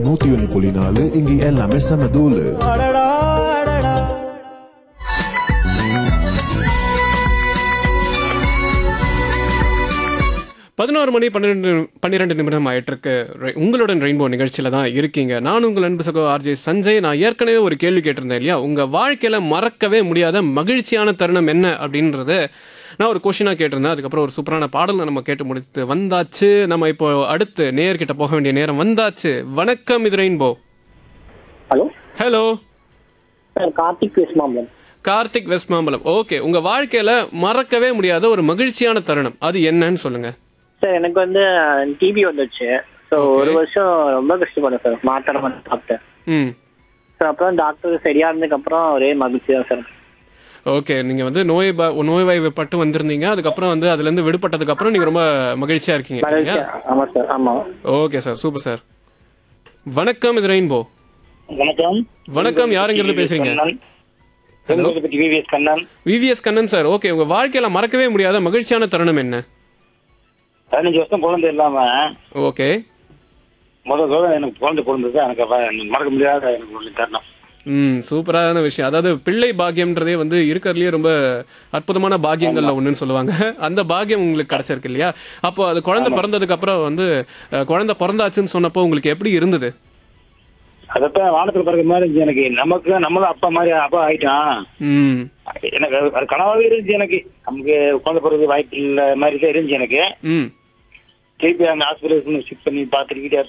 நூத்தி ஒன்னு புள்ளி நாலு இங்க எல்லாமே செம தூளு பதினோரு மணி பன்னிரெண்டு பன்னிரெண்டு நிமிடம் ஆயிட்டிருக்கு ரெ- உங்களுடன் ரெயின்போ நிகழ்ச்சியில தான் இருக்கீங்க நான் உங்கள் அன்பு சகோ ஆர்ஜே சஞ்சய் நான் ஏற்கனவே ஒரு கேள்வி கேட்டிருந்தேன் இல்லையா உங்க வாழ்க்கையில மறக்கவே முடியாத மகிழ்ச்சியான தருணம் என்ன அப்படின்றத நான் ஒரு கொஷினா கேட்டிருந்தேன் அதுக்கப்புறம் ஒரு சூப்பரான பாடலை நம்ம கேட்டு முடித்து வந்தாச்சு நம்ம இப்போ அடுத்து நேர்கிட்ட போக வேண்டிய நேரம் வந்தாச்சு வணக்கம் இது rainbow hello hello sir Karthik பேசுமாம்லம் கார்த்திக் வெஸ்ட் மாம்பலம் ஓகே உங்க வாழ்க்கையில மறக்கவே முடியாத ஒரு மகிழ்ச்சியான தருணம் அது என்னன்னு சொல்லுங்க சார் எனக்கு வந்து டிபி வந்துச்சு ஸோ Okay. ஒரு வருஷம் ரொம்ப கஷ்டப்பட்டேன் சார் மாத்திரை மட்டும் சாப்பிட்டேன் ம் ஸோ அப்புறம் டாக்டர் சரியா இருந்ததுக்கு அப்புறம் ஒரே மகிழ்ச்சி தான் சார் ஓகே நீங்க வந்து நோய் ப- நோய்வாய்ப்பட்டு வந்திருந்தீங்க அதுக்கப்புறம் வந்து அதுல இருந்து விடுபட்டதுக்கு அப்புறம் நீங்க ரொம்ப மகிழ்ச்சியா இருக்கீங்க மகிழ்ச்சி இல்லையா? ஆமா சார் ஆமா ஓகே சார் சூப்பர் சார் வணக்கம் இது ரெயின்போ வணக்கம் வணக்கம் யாருங்கிறது பேசுறீங்க Hello? VVS Kannan VVS Kannan sir okay உங்க வாழ்க்கையில மறக்கவே முடியாத மகிழ்ச்சியான தருணம் என்ன பதினஞ்சு வருஷம் குழந்தை இல்லாம ஓகே முதல் தடவை எனக்கு குழந்தை பிறந்தது எனக்கு அப்ப எனக்கு மறக்க முடியாத எனக்கு ஒரு தருணம் ம் சூப்பரான விஷயம் அதாவது பிள்ளை பாக்கியம்ன்றதே வந்து இருக்கிறதுலயே ரொம்ப அற்புதமான பாக்கியங்கள்ல ஒண்ணுன்னு சொல்லுவாங்க அந்த பாக்கியம் உங்களுக்கு கிடைச்சிருக்கு இல்லையா அப்போ அது குழந்தை பிறந்ததுக்கு அப்புறம் வந்து அஹ், குழந்தை பிறந்தாச்சுன்னு சொன்னப்போ உங்களுக்கு எப்படி இருந்தது அதத்தான் வானத்துல பிறகு மாதிரி இருந்துச்சு எனக்கு நமக்கு நம்மளும் அப்பா மாதிரி அப்பா ஆயிட்டான் ம் எனக்கு அது- அது கனவாவே இருந்துச்சு எனக்கு நமக்கு குழந்தை பிறகு வாய்ப்பு இல்ல மாதிரி தான் இருந்துச்சு எனக்கு ம் திருப்பி அந்த ஹாஸ்பிட்டல் ஷிஃப்ட் பண்ணி பார்த்துக்கிட்டே